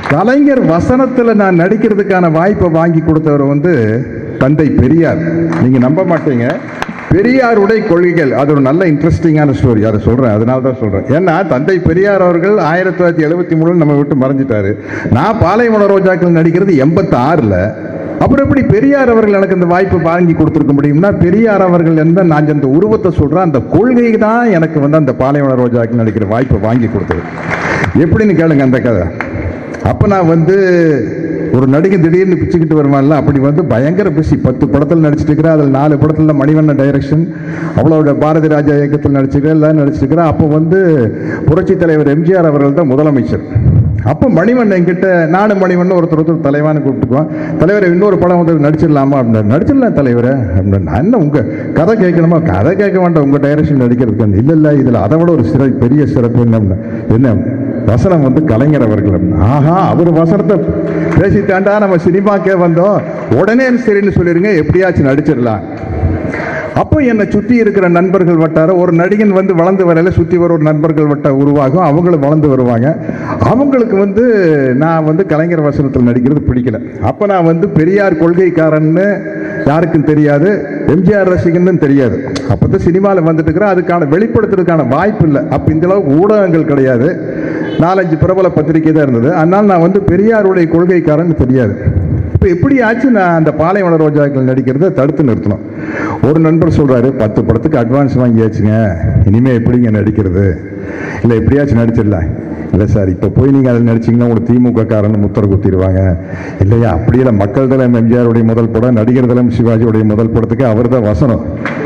கலைஞர் வசனத்துல நான் நடிக்கிறதுக்கான வாய்ப்பை வாங்கி கொடுத்தவர் வந்து தந்தை பெரியார் நீங்க நம்ப மாட்டீங்க பெரியாருடைய கொள்கைகள் அது ஒரு நல்ல இன்ட்ரெஸ்டிங்கான ஸ்டோரி அதை சொல்றேன் அதனால தான் சொல்றேன் ஏன்னா தந்தை பெரியார் அவர்கள் ஆயிரத்தி தொள்ளாயிரத்தி எழுபத்தி மூணுல நம்ம விட்டு மறைஞ்சிட்டாரு நான் பாலைவன ரோஜாக்கள் நடிக்கிறது எண்பத்தி ஆறுல அப்புறம் எப்படி பெரியார் அவர்கள் எனக்கு இந்த வாய்ப்பு வாங்கி கொடுத்துருக்க முடியும்னா பெரியார் அவர்கள் எந்த நான் அந்த உருவத்தை சொல்றேன் அந்த கொள்கை தான் எனக்கு வந்து அந்த பாலைவன ரோஜாக்கள் நடிக்கிற வாய்ப்பை வாங்கி கொடுத்தது எப்படின்னு கேளுங்க அந்த கதை அப்போ நான் வந்து ஒரு நடிகை திடீர்னு பிச்சுக்கிட்டு வருவான்ல அப்படி வந்து பயங்கர பிஸி பத்து படத்தில் நடிச்சிட்டு இருக்கிறேன் அதில் நாலு படத்தில் மணிவண்ணன் டைரக்ஷன் அவ்வளோ பாரதி ராஜா இயக்கத்தில் நடிச்சிருக்கிறேன் எல்லாம் நடிச்சிருக்கிறேன் அப்போ வந்து புரட்சி தலைவர் எம்ஜிஆர் அவர்கள் தான் முதலமைச்சர் அப்போ மணிவண்ணன் என்கிட்ட நானும் மணிவண்ணன் ஒருத்தர் ஒருத்தர் தலைவான்னு கூப்பிட்டுக்குவோம் தலைவரை இன்னொரு படம் வந்து நடிச்சிடலாமா அப்படின்னு நடிச்சிடலாம் தலைவரே அப்படின்னு நான் என்ன உங்கள் கதை கேட்கணுமா கதை கேட்க வேண்டாம் உங்கள் டைரக்ஷன் நடிக்கிறதுக்கு இல்லை இல்லை இதில் அதை விட ஒரு சிற பெரிய சிறப்பு என்ன அப்படின்னா, என்ன வசனம் வந்து கலைஞர் அவர்கள் அப்படின்னு. ஆஹா அவர் வசனத்தை பேசிட்டாண்டா நம்ம சினிமாக்கே வந்தோம் உடனே சரின்னு சொல்லிருங்க எப்படியாச்சும் நடிச்சிடலாம் அப்போ என்னை சுற்றி இருக்கிற நண்பர்கள் வட்டாரம் ஒரு நடிகன் வந்து வளர்ந்து வரையில சுற்றி வர ஒரு நண்பர்கள் வட்ட உருவாகும் அவங்களும் வளர்ந்து வருவாங்க அவங்களுக்கு வந்து நான் வந்து கலைஞர் வசனத்தில் நடிக்கிறது பிடிக்கல அப்போ நான் வந்து பெரியார் கொள்கைக்காரன்னு யாருக்கும் தெரியாது எம்ஜிஆர் ரசிகன்னு தெரியாது அப்போ தான் சினிமாவில் வந்துட்டு இருக்கிறேன் அதுக்கான வெளிப்படுத்துறதுக்கான வாய்ப்பு இல்லை அப்போ இந்த அளவுக்கு ஊடகங்கள் கிடையாது நாலஞ்சு பிரபல பத்திரிகை தான் இருந்தது அதனால் நான் வந்து பெரியாருடைய கொள்கைக்காரன்னு தெரியாது இப்போ எப்படியாச்சும் நான் அந்த பாலைவன ரோஜாக்கள் நடிக்கிறத தடுத்து நிறுத்தணும் ஒரு நண்பர் சொல்றாரு பத்து படத்துக்கு அட்வான்ஸ் வாங்கியாச்சுங்க இனிமே எப்படிங்க நடிக்கிறது இல்லை எப்படியாச்சும் நடிச்சிடலாம் இல்லை சார் இப்போ போய் நீங்கள் அதில் நடிச்சீங்கன்னா உங்களுக்கு திமுக காரன்னு முத்திர குத்திடுவாங்க இல்லையா அப்படி இல்லை மக்கள் தலம் எம்ஜிஆருடைய முதல் படம் நடிகர் தலம் சிவாஜியுடைய முதல் படத்துக்கு அவர் தான் வசனம்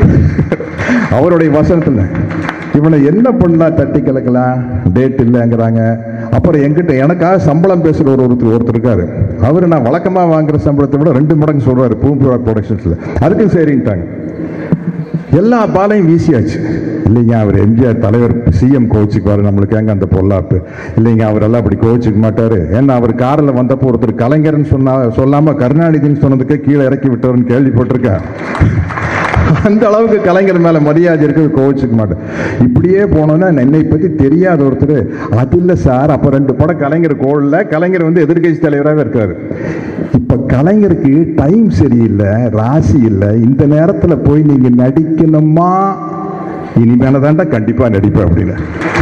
அவருடைய வசனத்தில் இவனை என்ன பண்ணா தட்டி கலக்கலாம் டேட் இல்லைங்கிறாங்க அப்புறம் என்கிட்ட எனக்காக சம்பளம் பேசுகிற ஒரு ஒருத்தர் ஒருத்தர் இருக்காரு அவர் நான் வழக்கமாக வாங்குற சம்பளத்தை விட ரெண்டு மடங்கு சொல்றாரு பூம்புரா ப்ரொடக்ஷன்ஸில் அதுக்கும் சரின்ட்டாங்க எல்லா பாலையும் வீசியாச்சு இல்லைங்க அவர் எம்ஜிஆர் தலைவர் சிஎம் கோச்சுக்குவார் நம்மளுக்கு ஏங்க அந்த பொல்லாப்பு இல்லைங்க அவரெல்லாம் அப்படி கோச்சுக்க மாட்டாரு ஏன்னா அவர் காரில் வந்தப்போ ஒருத்தர் கலைஞர்னு சொன்னா சொல்லாம கருணாநிதின்னு சொன்னதுக்கே கீழே இறக்கி விட்டவர்னு கேள்விப்பட்டிருக்கேன் அந்த அளவுக்கு கலைஞர் மேல மரியாதை இருக்கு கோவிச்சுக்க மாட்டேன் இப்படியே போனோம்னா என்னை பத்தி தெரியாத ஒருத்தர் அது இல்ல சார் அப்ப ரெண்டு படம் கலைஞர் கோல்ல கலைஞர் வந்து எதிர்க்கட்சி தலைவராகவே இருக்காரு இப்ப கலைஞருக்கு டைம் சரியில்லை ராசி இல்லை இந்த நேரத்துல போய் நீங்க நடிக்கணுமா இனிமேல தாண்டா கண்டிப்பா நடிப்பேன் அப்படின்னு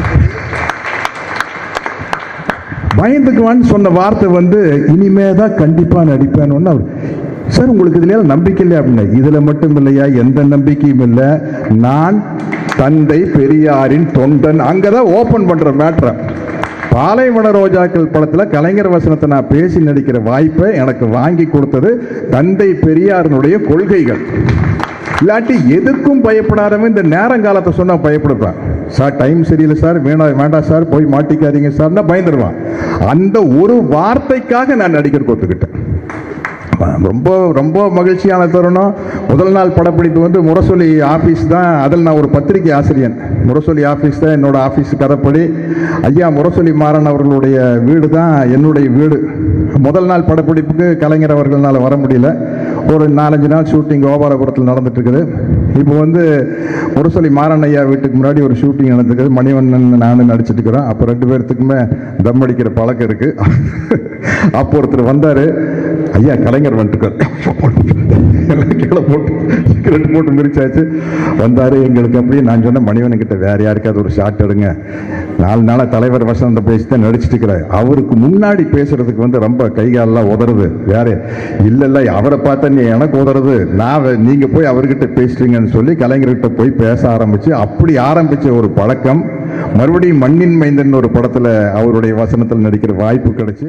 பயந்துக்குவான்னு சொன்ன வார்த்தை வந்து இனிமே தான் கண்டிப்பா நடிப்பேன்னு அவர் சார் உங்களுக்கு இதுல எல்லாம் நம்பிக்கை இல்லையா அப்படின்னா இதுல மட்டும் இல்லையா எந்த நம்பிக்கையும் இல்லை நான் தந்தை பெரியாரின் தொண்டன் அங்கதான் ஓபன் பண்ற மேட்ரை பாலைவன ரோஜாக்கள் படத்துல கலைஞர் வசனத்தை நான் பேசி நடிக்கிற வாய்ப்பை எனக்கு வாங்கி கொடுத்தது தந்தை பெரியாரினுடைய கொள்கைகள் இல்லாட்டி எதுக்கும் பயப்படாதவன் இந்த நேரங்காலத்தை சொன்னா பயப்படுவான் சார் டைம் சரியில்லை சார் வேணாம் வேண்டாம் சார் போய் மாட்டிக்காதீங்க சார்னா பயந்துருவான் அந்த ஒரு வார்த்தைக்காக நான் நடிகர் ஒத்துக்கிட்டேன் ரொம்ப ரொம்ப மகிழ்ச்சியான தருணம் முதல் நாள் படப்பிடிப்பு வந்து முரசொலி ஆஃபீஸ் தான் அதில் நான் ஒரு பத்திரிகை ஆசிரியன் முரசொலி ஆஃபீஸ் தான் என்னோட ஆஃபீஸ் கதைப்படி ஐயா முரசொலி மாறன் அவர்களுடைய வீடு தான் என்னுடைய வீடு முதல் நாள் படப்பிடிப்புக்கு கலைஞர் அவர்களால் வர முடியல ஒரு நாலஞ்சு நாள் ஷூட்டிங் கோபாலபுரத்தில் நடந்துட்டு இருக்குது இப்போ வந்து முரசொலி மாறன் ஐயா வீட்டுக்கு முன்னாடி ஒரு ஷூட்டிங் நடந்துருக்குது மணிவண்ணன் நானும் நடிச்சிட்டு இருக்கிறோம் அப்போ ரெண்டு பேர்த்துக்குமே தம் அடிக்கிற பழக்கம் இருக்கு அப்போ ஒருத்தர் வந்தாரு ஐயா கலைஞர் வந்துட்டுக்கார் எல்லாம் கீழே போட்டு சிகரெட் போட்டு மிரிச்சாச்சு வந்தாரு எங்களுக்கு அப்படியே நான் சொன்ன மணிவன் கிட்ட வேற யாருக்காவது ஒரு ஷாட் எடுங்க நாலு நாளா தலைவர் வசந்த பேசி தான் நடிச்சிட்டு இருக்கிறார் அவருக்கு முன்னாடி பேசுறதுக்கு வந்து ரொம்ப கை காலெல்லாம் உதறது வேற இல்ல இல்ல அவரை பார்த்தா நீ எனக்கு உதறது நான் வே- நீங்க போய் அவர்கிட்ட பேசுறீங்கன்னு சொல்லி கலைஞர்கிட்ட போய் பேச ஆரம்பிச்சு அப்படி ஆரம்பிச்ச ஒரு பழக்கம் மறுபடியும் மண்ணின் மைந்தன் ஒரு படத்துல அவருடைய வசனத்தில் நடிக்கிற வாய்ப்பு கிடைச்சு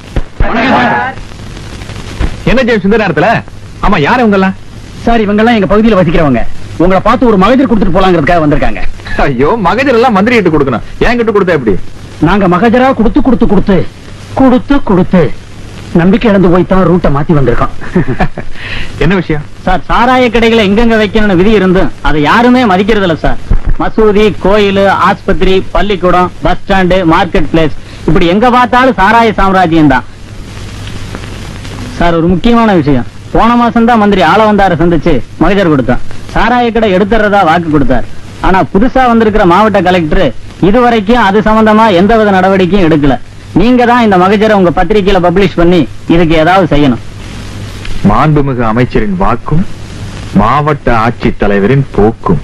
என்ன ஜெயிச்சு இந்த நேரத்துல ஆமா யாரு இவங்க எல்லாம் சார் இவங்க எல்லாம் எங்க பகுதியில வசிக்கிறவங்க உங்களை பார்த்து ஒரு மகஜர் கொடுத்துட்டு போலாங்கிறதுக்காக வந்திருக்காங்க ஐயோ மகஜர் எல்லாம் மந்திரி கிட்ட கொடுக்கணும் என் கிட்ட கொடுத்தா எப்படி நாங்க மகஜரா கொடுத்து கொடுத்து கொடுத்து கொடுத்து கொடுத்து நம்பிக்கை இழந்து போய் தான் ரூட்டை மாத்தி வந்திருக்கோம் என்ன விஷயம் சார் சாராய கடைகளை எங்கெங்க வைக்கணும்னு விதி இருந்தும் அதை யாருமே மதிக்கிறது இல்ல சார் மசூதி கோயில் ஆஸ்பத்திரி பள்ளிக்கூடம் பஸ் ஸ்டாண்டு மார்க்கெட் பிளேஸ் இப்படி எங்க பார்த்தாலும் சாராய சாம்ராஜ்யம் தான் சார் ஒரு முக்கியமான விஷயம் போன மாசம் தான் மந்திரி ஆள வந்தார சந்திச்சு மகஜர் கொடுத்தான் சாராய கடை எடுத்துறதா வாக்கு கொடுத்தார் ஆனா புதுசா வந்திருக்கிற மாவட்ட கலெக்டர் இதுவரைக்கும் அது சம்பந்தமா எந்தவித நடவடிக்கையும் எடுக்கல நீங்க தான் இந்த மகஜரை உங்க பத்திரிக்கையில பப்ளிஷ் பண்ணி இதுக்கு ஏதாவது செய்யணும் மாண்புமிகு அமைச்சரின் வாக்கும் மாவட்ட ஆட்சித் தலைவரின் போக்கும்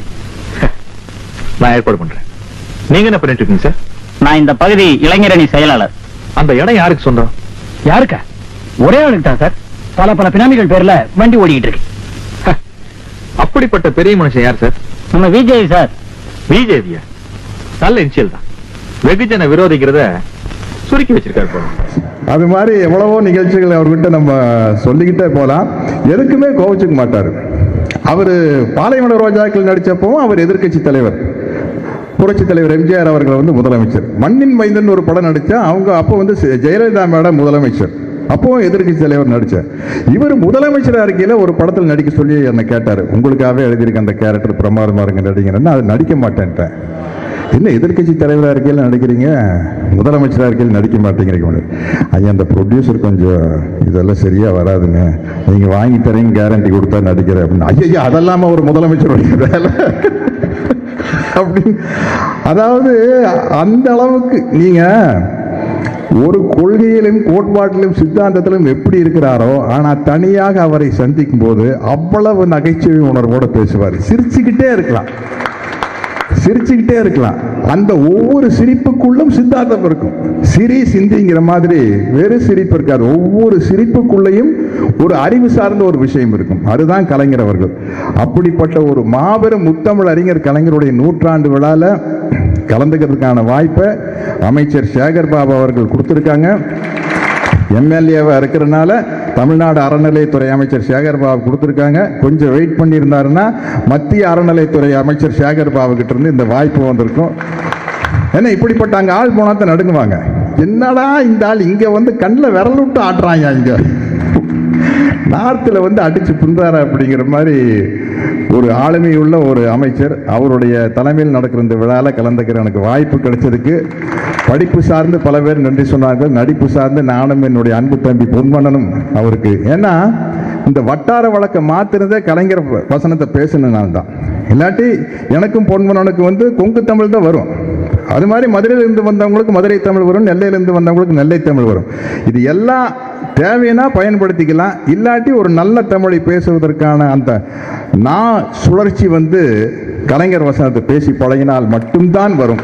நான் ஏற்பாடு பண்றேன் நீங்க என்ன பண்ணிட்டு இருக்கீங்க சார் நான் இந்த பகுதி இளைஞரணி செயலாளர் அந்த இடம் யாருக்கு சொந்தம் யாருக்கா ஒரே ஆளுக்கு தான் சார் பல பல பினாமிகள் பேர்ல வண்டி ஓடிக்கிட்டு இருக்கு அப்படிப்பட்ட பெரிய மனுஷன் யார் சார் நம்ம விஜய் சார் பிஜேபியா நல்ல இன்சியல் தான் வெகுஜன விரோதிக்கிறத சுருக்கி வச்சிருக்காரு போல அது மாதிரி எவ்வளவோ நிகழ்ச்சிகள் அவர்கிட்ட நம்ம சொல்லிக்கிட்டே போலாம் எதுக்குமே கோவிச்சுக்க மாட்டார் அவர் பாலைவன ரோஜாக்கள் நடிச்சப்பவும் அவர் எதிர்க்கட்சி தலைவர் புரட்சி தலைவர் எம்ஜிஆர் அவர்கள் வந்து முதலமைச்சர் மண்ணின் மைந்தன் ஒரு படம் நடிச்சா அவங்க அப்போ வந்து செ- ஜெயலலிதா மேடம் முதலமைச்சர் அப்பவும் எதிர்க்கட்சி தலைவர் நடிச்சார் இவர் முதலமைச்சராக இருக்கையில் ஒரு படத்தில் நடிக்க சொல்லி என்னை கேட்டார் உங்களுக்காகவே எழுதியிருக்க அந்த கேரக்டர் பிரமாதமாக இருங்க நடிகர்னு அது நடிக்க மாட்டேன்ட்டேன் என்ன எதிர்க்கட்சி தலைவராக இருக்கையில் நடிக்கிறீங்க முதலமைச்சராக இருக்கையில் நடிக்க மாட்டேங்கிறீங்க ஒன்று ஐயா அந்த ப்ரொடியூசர் கொஞ்சம் இதெல்லாம் சரியாக வராதுங்க நீங்கள் வாங்கி தரீங்க கேரண்டி கொடுத்தா நடிக்கிறேன் அப்படின்னு ஐயா அதெல்லாம ஒரு முதலமைச்சருடைய வேலை அப்படின்னு அதாவது அந்த அளவுக்கு நீங்கள் ஒரு கொள்கையிலும் கோட்பாட்டிலும் சித்தாந்தத்திலும் எப்படி இருக்கிறாரோ ஆனால் தனியாக அவரை சந்திக்கும் போது அவ்வளவு நகைச்சுவை உணர்வோடு பேசுவார் சிரிச்சுக்கிட்டே இருக்கலாம் சிரிச்சுக்கிட்டே இருக்கலாம் அந்த ஒவ்வொரு சிரிப்புக்குள்ளும் சித்தாந்தம் இருக்கும் சிரி சிந்திங்கிற மாதிரி வேறு சிரிப்பு இருக்காது ஒவ்வொரு சிரிப்புக்குள்ளேயும் ஒரு அறிவு சார்ந்த ஒரு விஷயம் இருக்கும் அதுதான் கலைஞர் அவர்கள் அப்படிப்பட்ட ஒரு மாபெரும் முத்தமிழ் அறிஞர் கலைஞருடைய நூற்றாண்டு விழால கலந்துக்கிறதுக்கான வாய்ப்பை அமைச்சர் சேகர் பாபு அவர்கள் கொடுத்துருக்காங்க எம்எல்ஏவா இருக்கிறனால தமிழ்நாடு அறநிலையத்துறை அமைச்சர் சேகர் பாபு கொடுத்துருக்காங்க கொஞ்சம் வெயிட் பண்ணியிருந்தாருன்னா மத்திய அறநிலையத்துறை அமைச்சர் சேகர் பாபு கிட்ட இருந்து இந்த வாய்ப்பு வந்திருக்கும் ஏன்னா இப்படிப்பட்ட அங்கே ஆள் போனா தான் நடுங்குவாங்க என்னடா இந்த ஆள் இங்கே வந்து கண்ணில் விரல் விட்டு ஆட்டுறாங்க இங்கே நார்த்தில் வந்து அடிச்சு பின்றாரு அப்படிங்கிற மாதிரி ஒரு ஆளுமை உள்ள ஒரு அமைச்சர் அவருடைய தலைமையில் நடக்கிற இந்த விழாவில் கலந்துக்கிற எனக்கு வாய்ப்பு கிடைச்சதுக்கு படிப்பு சார்ந்து பல பேர் நன்றி சொன்னார்கள் நடிப்பு சார்ந்து நானும் என்னுடைய அன்பு தம்பி பொன்மனனும் அவருக்கு ஏன்னா இந்த வட்டார வழக்கை மாத்தினதே கலைஞர் வசனத்தை பேசினனால தான் இல்லாட்டி எனக்கும் பொன்மனனுக்கு வந்து கொங்கு தமிழ் தான் வரும் அது மாதிரி மதுரையிலிருந்து வந்தவங்களுக்கு மதுரை தமிழ் வரும் நெல்லையிலிருந்து வந்தவங்களுக்கு நெல்லை தமிழ் வரும் இது எல்லாம் தேவைன்னா பயன்படுத்திக்கலாம் இல்லாட்டி ஒரு நல்ல தமிழை பேசுவதற்கான அந்த நான் சுழற்சி வந்து கலைஞர் வசனத்தை பேசி பழகினால் மட்டும்தான் வரும்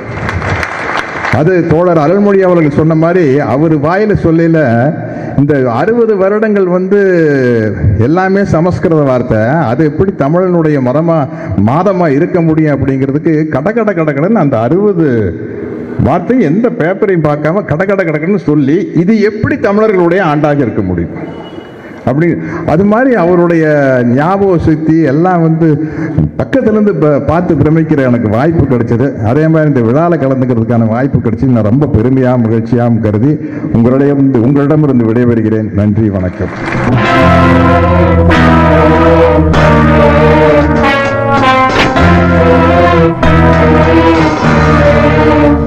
அது தோழர் அருள்மொழி அவர்கள் சொன்ன மாதிரி அவர் வாயில சொல்லல இந்த அறுபது வருடங்கள் வந்து எல்லாமே சமஸ்கிருத வார்த்தை அது எப்படி தமிழனுடைய மரமா மாதமா இருக்க முடியும் அப்படிங்கிறதுக்கு கட கட கடன்னு அந்த அறுபது வார்த்தை எந்த பேப்பரையும் பார்க்காம கட கட கடன்னு சொல்லி இது எப்படி தமிழர்களுடைய ஆண்டாக இருக்க முடியும் அப்படி அது மாதிரி அவருடைய ஞாபக சக்தி எல்லாம் வந்து பக்கத்துலேருந்து ப- பார்த்து பிரமிக்கிற எனக்கு வாய்ப்பு கிடைச்சது அதே மாதிரி இந்த விழாவில் கலந்துக்கிறதுக்கான வாய்ப்பு கிடைச்சி நான் ரொம்ப பெருமையாக மகிழ்ச்சியாகவும் கருதி உங்களிடம் உங்களிடமிருந்து விடைபெறுகிறேன் நன்றி வணக்கம் Thank you.